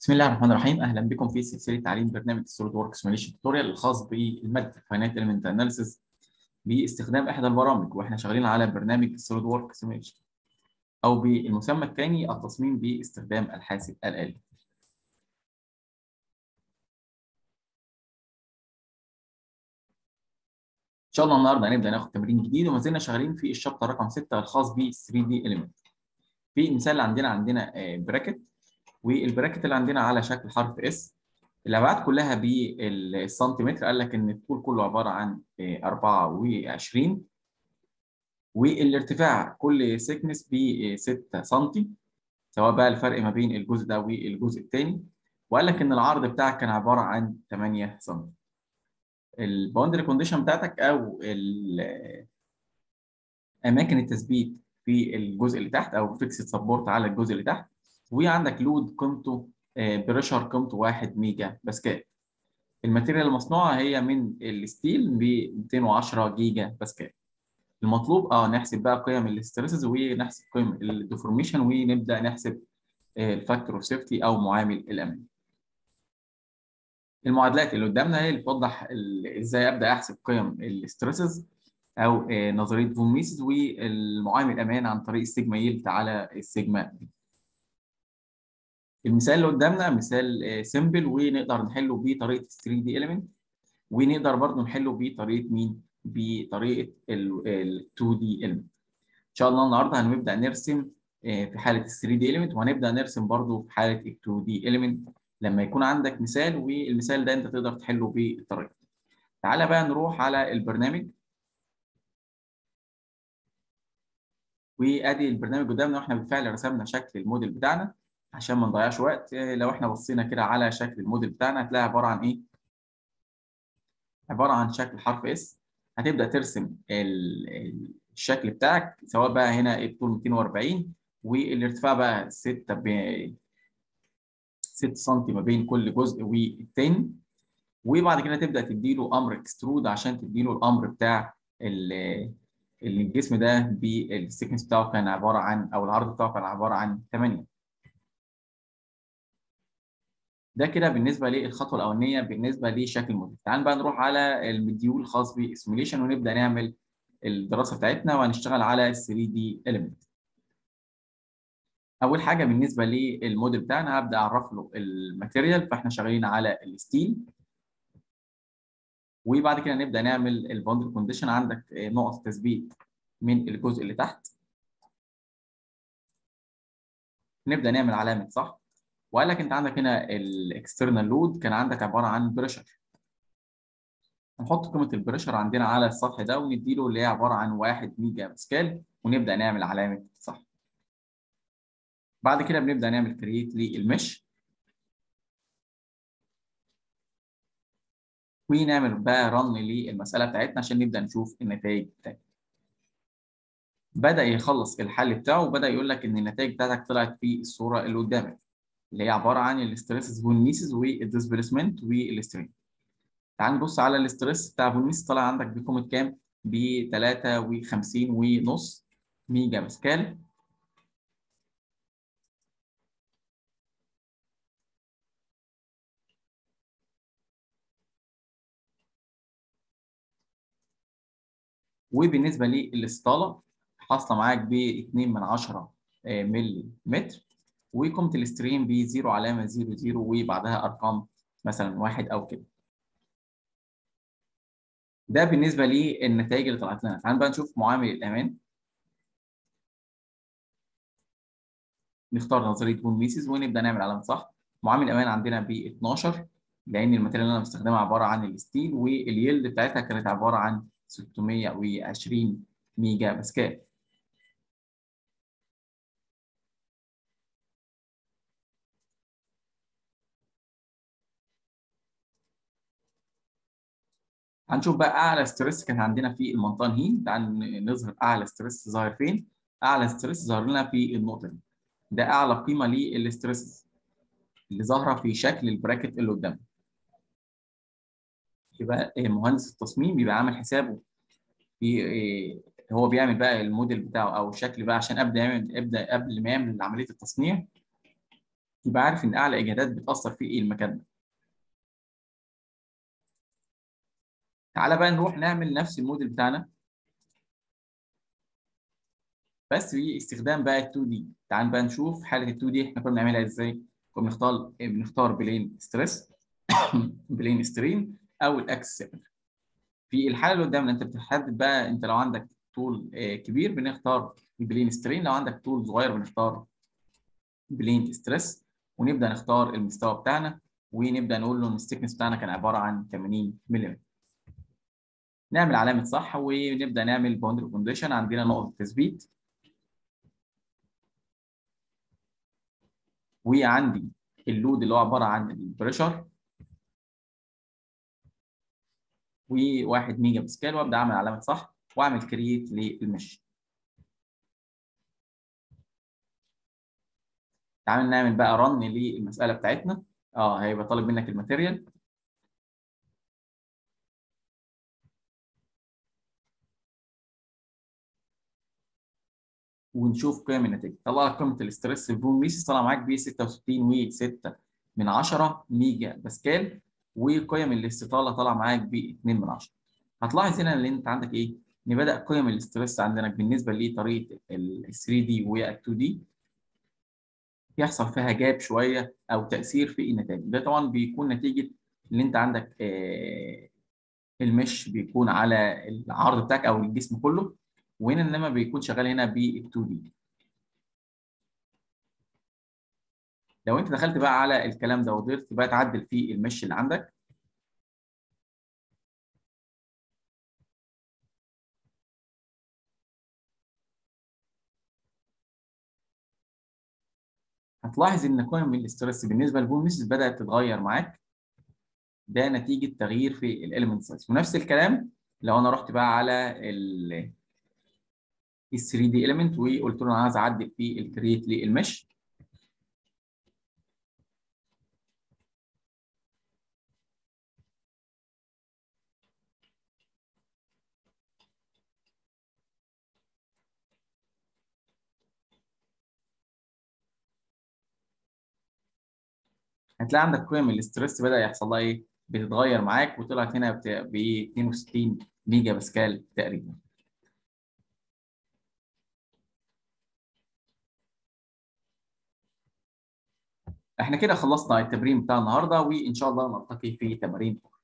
بسم الله الرحمن الرحيم اهلا بكم في سلسله تعليم برنامج السوليد ورك سيميوليشن توتوريال الخاص بالماده فاينانت اليمنت اناليسيس باستخدام احدى البرامج واحنا شغالين على برنامج السوليد ورك سيميوليشن او بالمسمى الثاني التصميم باستخدام الحاسب الالي ان شاء الله النهارده هنبدا ناخد تمرين جديد وما زلنا شغالين في الشابتر رقم 6 الخاص بال 3 دي اليمنت في المثال اللي عندنا عندنا براكت والبراكت اللي عندنا على شكل حرف اس الابعاد كلها بالسنتيمتر قال لك ان الطول كله عباره عن 24 والارتفاع كل سيكنس ب 6 سم سواء بقى الفرق ما بين الجزء ده والجزء الثاني وقال لك ان العرض بتاعك كان عباره عن 8 سم الباوندري كونديشن بتاعتك او اماكن التثبيت في الجزء اللي تحت او فيكسد سبورت على الجزء اللي تحت وعندك لود قيمته بريشر قيمته 1 ميجا باسكال الماتيريال المصنوعه هي من الستيل ب 210 جيجا باسكال المطلوب اه نحسب بقى قيم الاسترسز ونحسب قيم الديفورميشن ونبدا نحسب الفاكتور اوف سيفتي او معامل الامان المعادلات اللي قدامنا هي اللي بتوضح ازاي ابدا احسب قيم الاسترسز او نظريه فون ميسز والمعامل الامان عن طريق السيجما يلت على السيجما بي المثال اللي قدامنا مثال سيمبل ونقدر نحله بطريقه 3 دي اليمنت ونقدر برضه نحله بطريقه مين؟ بطريقه ال 2 دي اليمنت. ان شاء الله النهارده هنبدا نرسم في حاله ال 3 دي اليمنت وهنبدا نرسم برضه في حاله ال 2 دي اليمنت لما يكون عندك مثال والمثال ده انت تقدر تحله بالطريقه. تعالى بقى نروح على البرنامج وادي البرنامج قدامنا واحنا بالفعل رسمنا شكل الموديل بتاعنا عشان ما نضيعش وقت لو احنا بصينا كده على شكل الموديل بتاعنا هتلاقي عباره عن ايه؟ عباره عن شكل حرف اس هتبدا ترسم الشكل بتاعك سواء بقى هنا الطول 240 والارتفاع بقى 6 ب 6 سم ما بين كل جزء والتاني وبعد كده تبدا تديله امر اكسترود عشان تديله الامر بتاع الجسم ده بالسيكنس بتاعه كان عباره عن او العرض بتاعه كان عباره عن 8 ده كده بالنسبه للخطوه الاولانيه بالنسبه لشكل الموديل تعال بقى نروح على المديول الخاص بالسيموليشن ونبدا نعمل الدراسه بتاعتنا وهنشتغل على 3 دي اليمنت اول حاجه بالنسبه للموديل بتاعنا هبدا اعرف له الماتيريال فاحنا شغالين على الستيل وبعد كده نبدا نعمل الباوندري كونديشن عندك نقط تثبيت من الجزء اللي تحت نبدا نعمل علامه صح وقال لك انت عندك هنا الاكسترنال لود كان عندك عباره عن بريشر نحط قيمه البريشر عندنا على السطح ده ونديله اللي هي عباره عن 1 ميجا باسكال ونبدا نعمل علامه صح بعد كده بنبدا نعمل كرييت للمش ونعمل بقى رن للمساله بتاعتنا عشان نبدا نشوف النتائج بتاعتنا بدا يخلص الحل بتاعه وبدا يقول لك ان النتائج بتاعتك طلعت في الصوره اللي قدامك اللي هي عباره عن الاستريس فون ميسز والديسبيسمنت والسترين تعال نبص على الاستريس بتاع فون ميسز طلع عندك بقيمه كام؟ ب 53 ونص ميجا باسكال وبالنسبه للاستطاله حاصله معاك ب 2 من 10 ملي متر وقيمه الاستريم ب 0 علامه 0 0 وبعدها ارقام مثلا واحد او كده. ده بالنسبه للنتائج اللي طلعت لنا، تعال بقى نشوف معامل الامان. نختار نظريه فون ميسيس ونبدا نعمل علامه صح. معامل الامان عندنا ب 12 لان الماتيريال اللي انا بستخدمها عباره عن الستيل واليلد بتاعتها كانت عباره عن 620 ميجا باسكال. هنشوف بقى اعلى ستريس كان عندنا في المنطقه هي تعال نظهر اعلى ستريس ظاهر فين اعلى ستريس ظهر لنا في النقطه دي ده اعلى قيمه للستريس اللي ظاهره في شكل البراكت اللي قدامنا يبقى مهندس التصميم بيبقى عامل حسابه في هو بيعمل بقى الموديل بتاعه او الشكل بقى عشان ابدا يعمل ابدا قبل ما يعمل عمليه التصنيع يبقى عارف ان اعلى اجهادات بتاثر في ايه المكان ده تعالى بقى نروح نعمل نفس الموديل بتاعنا بس باستخدام بقى ال 2 دي تعال بقى نشوف حاله ال 2 دي احنا كنا بنعملها ازاي كنا بنختار بنختار بلين ستريس بلين سترين او الاكس 7 في الحاله اللي قدامنا انت بتحدد بقى انت لو عندك طول كبير بنختار البلين سترين لو عندك طول صغير بنختار بلين ستريس ونبدا نختار المستوى بتاعنا ونبدا نقول له ان الثيكنس بتاعنا كان عباره عن 80 ملم نعمل علامه صح ونبدا نعمل باوندري كونديشن عندنا نقطه تثبيت وعندي اللود اللي هو عباره عن البريشر و1 ميجا باسكال وابدا اعمل علامه صح واعمل كرييت للمش تعال نعمل بقى رن للمساله بتاعتنا اه هيبقى طالب منك الماتيريال ونشوف قيم النتيجه طلع لك قيمه الاسترس الفون ميسيس طلع معاك ب 66 و6 من 10 ميجا باسكال وقيم الاستطاله طالع معاك ب 2 من 10 هتلاحظ هنا ان انت عندك ايه ان بدا قيم الاسترس عندنا بالنسبه لطريقه ال 3 دي وال 2 دي يحصل فيها جاب شويه او تاثير في النتائج ده طبعا بيكون نتيجه ان انت عندك آه المش بيكون على العرض بتاعك او الجسم كله وهنا انما بيكون شغال هنا بال 2 دي لو انت دخلت بقى على الكلام ده وقدرت بقى تعدل في المش اللي عندك هتلاحظ ان قيم الاسترس بالنسبه للبون ميسيس بدات تتغير معاك ده نتيجه تغيير في الاليمنت سايز ونفس الكلام لو انا رحت بقى على ال 3 دي اليمنت وقلت له انا عايز اعدل في الكرييت للمش هتلاقي عندك قيم الاسترس بدا يحصل لها ايه؟ بتتغير معاك وطلعت هنا ب 62 ميجا باسكال تقريبا. احنا كده خلصنا التمرين بتاع النهارده وان شاء الله نلتقي في تمارين